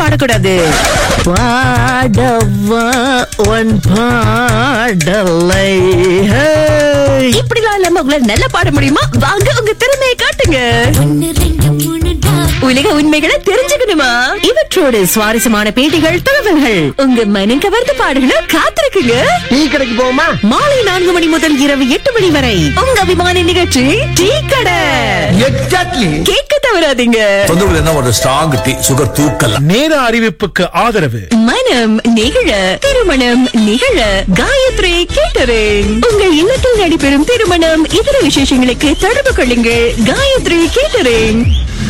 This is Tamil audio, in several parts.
பாடக்கூடாது பாடவா உன் பாடலை ஹே. இப்படிலாம் இல்லாம உங்களால நல்லா பாட முடியுமா வாங்க உங்க திறமையை காட்டுங்க உலக உண்மைகளை தெரிஞ்சுக்கணுமா இவற்றோடு சுவாரஸ்யமான பேட்டிகள் தகவல்கள் உங்க மனம் கவர்ந்த பாடுகளை காத்திருக்குங்க டீ கடைக்கு போவோமா மாலை நான்கு மணி முதல் இரவு எட்டு மணி வரை உங்க அபிமான நிகழ்ச்சி டீ கடை எக்ஸாக்ட்லி கேட்க தவறாதீங்க தொந்தரவு என்ன ஒரு ஸ்ட்ராங் டீ சுகர் தூக்கல நேர அறிவிப்புக்கு ஆதரவு மனம் நிகழ திருமணம் நிகழ காயத்ரி கேட்டரிங் உங்கள் இல்லத்தில் நடைபெறும் திருமணம் இதர விசேஷங்களுக்கு தொடர்பு கொள்ளுங்கள் காயத்ரி கேட்டரிங்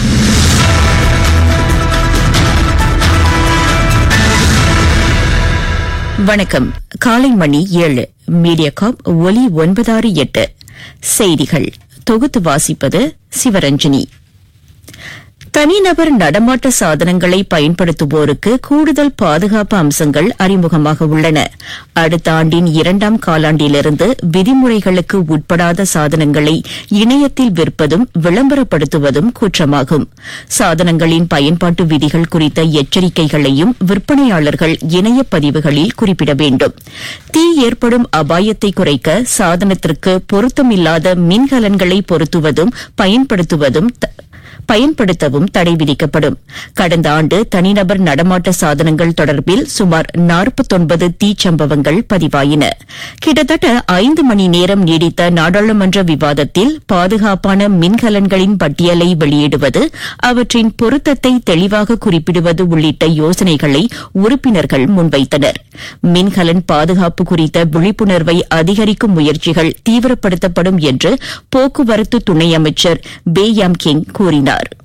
வணக்கம் காலை மணி ஏழு மீடியாகாப் ஒலி ஒன்பதாறு எட்டு செய்திகள் தொகுத்து வாசிப்பது சிவரஞ்சனி தனிநபர் நடமாட்ட சாதனங்களை பயன்படுத்துவோருக்கு கூடுதல் பாதுகாப்பு அம்சங்கள் அறிமுகமாக உள்ளன அடுத்த ஆண்டின் இரண்டாம் காலாண்டிலிருந்து விதிமுறைகளுக்கு உட்படாத சாதனங்களை இணையத்தில் விற்பதும் விளம்பரப்படுத்துவதும் குற்றமாகும் சாதனங்களின் பயன்பாட்டு விதிகள் குறித்த எச்சரிக்கைகளையும் விற்பனையாளர்கள் இணைய பதிவுகளில் குறிப்பிட வேண்டும் தீ ஏற்படும் அபாயத்தை குறைக்க சாதனத்திற்கு பொருத்தமில்லாத மின்கலன்களை பொருத்துவதும் பயன்படுத்துவதும் த- பயன்படுத்தவும் தடை விதிக்கப்படும் கடந்த ஆண்டு தனிநபர் நடமாட்ட சாதனங்கள் தொடர்பில் சுமார் 49 தீச்சம்பவங்கள் பதிவாயின கிட்டத்தட்ட ஐந்து மணி நேரம் நீடித்த நாடாளுமன்ற விவாதத்தில் பாதுகாப்பான மின்கலன்களின் பட்டியலை வெளியிடுவது அவற்றின் பொருத்தத்தை தெளிவாக குறிப்பிடுவது உள்ளிட்ட யோசனைகளை உறுப்பினர்கள் முன்வைத்தனர் மின்கலன் பாதுகாப்பு குறித்த விழிப்புணர்வை அதிகரிக்கும் முயற்சிகள் தீவிரப்படுத்தப்படும் என்று போக்குவரத்து துணை அமைச்சர் பேயாம் கிங் கூறினார்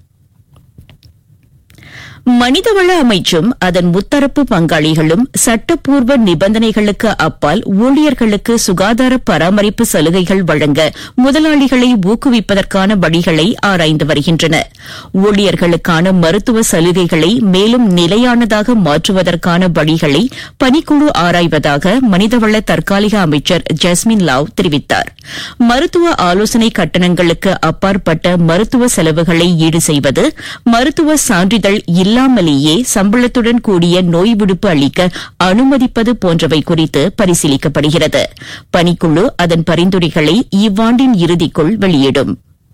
மனிதவள அமைச்சும் அதன் முத்தரப்பு பங்காளிகளும் சட்டப்பூர்வ நிபந்தனைகளுக்கு அப்பால் ஊழியர்களுக்கு சுகாதார பராமரிப்பு சலுகைகள் வழங்க முதலாளிகளை ஊக்குவிப்பதற்கான வழிகளை ஆராய்ந்து வருகின்றன ஊழியர்களுக்கான மருத்துவ சலுகைகளை மேலும் நிலையானதாக மாற்றுவதற்கான வழிகளை பணிக்குழு ஆராய்வதாக மனிதவள தற்காலிக அமைச்சர் ஜஸ்மின் லாவ் தெரிவித்தார் மருத்துவ ஆலோசனை கட்டணங்களுக்கு அப்பாற்பட்ட மருத்துவ செலவுகளை ஈடு செய்வது மருத்துவ சான்றிதழ் இல்லாமலேயே சம்பளத்துடன் கூடிய நோய் விடுப்பு அளிக்க அனுமதிப்பது போன்றவை குறித்து பரிசீலிக்கப்படுகிறது பணிக்குழு அதன் பரிந்துரைகளை இவ்வாண்டின் இறுதிக்குள் வெளியிடும்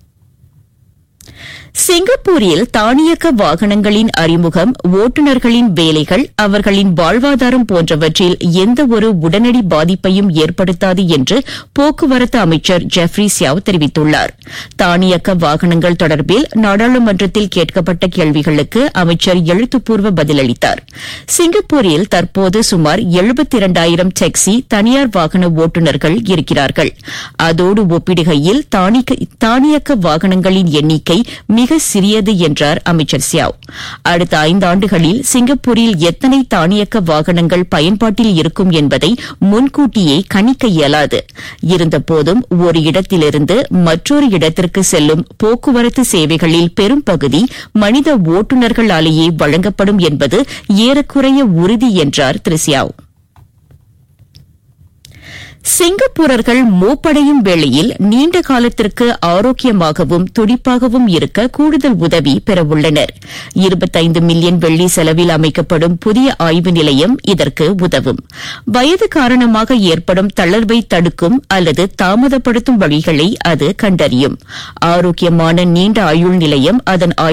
சிங்கப்பூரில் தானியக்க வாகனங்களின் அறிமுகம் ஓட்டுநர்களின் வேலைகள் அவர்களின் வாழ்வாதாரம் போன்றவற்றில் எந்த ஒரு உடனடி பாதிப்பையும் ஏற்படுத்தாது என்று போக்குவரத்து அமைச்சர் ஜெஃப்ரி சியாவ் தெரிவித்துள்ளார் தானியக்க வாகனங்கள் தொடர்பில் நாடாளுமன்றத்தில் கேட்கப்பட்ட கேள்விகளுக்கு அமைச்சர் எழுத்துப்பூர்வ பதிலளித்தார் சிங்கப்பூரில் தற்போது சுமார் எழுபத்தி இரண்டாயிரம் டாக்ஸி தனியார் வாகன ஓட்டுநர்கள் இருக்கிறார்கள் அதோடு ஒப்பிடுகையில் தானிக்க- தானியக்க வாகனங்களின் எண்ணிக்கை மிக சிறியது என்றார் அமைச்சர் சியாவ் அடுத்த ஐந்தாண்டுகளில் சிங்கப்பூரில் எத்தனை தானியக்க வாகனங்கள் பயன்பாட்டில் இருக்கும் என்பதை முன்கூட்டியே கணிக்க இயலாது இருந்தபோதும் ஒரு இடத்திலிருந்து மற்றொரு இடத்திற்கு செல்லும் போக்குவரத்து சேவைகளில் பெரும் பகுதி மனித ஓட்டுநர்களாலேயே வழங்கப்படும் என்பது ஏறக்குறைய உறுதி என்றார் திரு சியாவ் சிங்கப்பூரர்கள் மூப்படையும் வேளையில் நீண்ட காலத்திற்கு ஆரோக்கியமாகவும் துடிப்பாகவும் இருக்க கூடுதல் உதவி பெறவுள்ளனர் இருபத்தைந்து மில்லியன் வெள்ளி செலவில் அமைக்கப்படும் புதிய ஆய்வு நிலையம் இதற்கு உதவும் வயது காரணமாக ஏற்படும் தளர்வை தடுக்கும் அல்லது தாமதப்படுத்தும் வழிகளை அது கண்டறியும் ஆரோக்கியமான நீண்ட ஆயுள் நிலையம் அதன்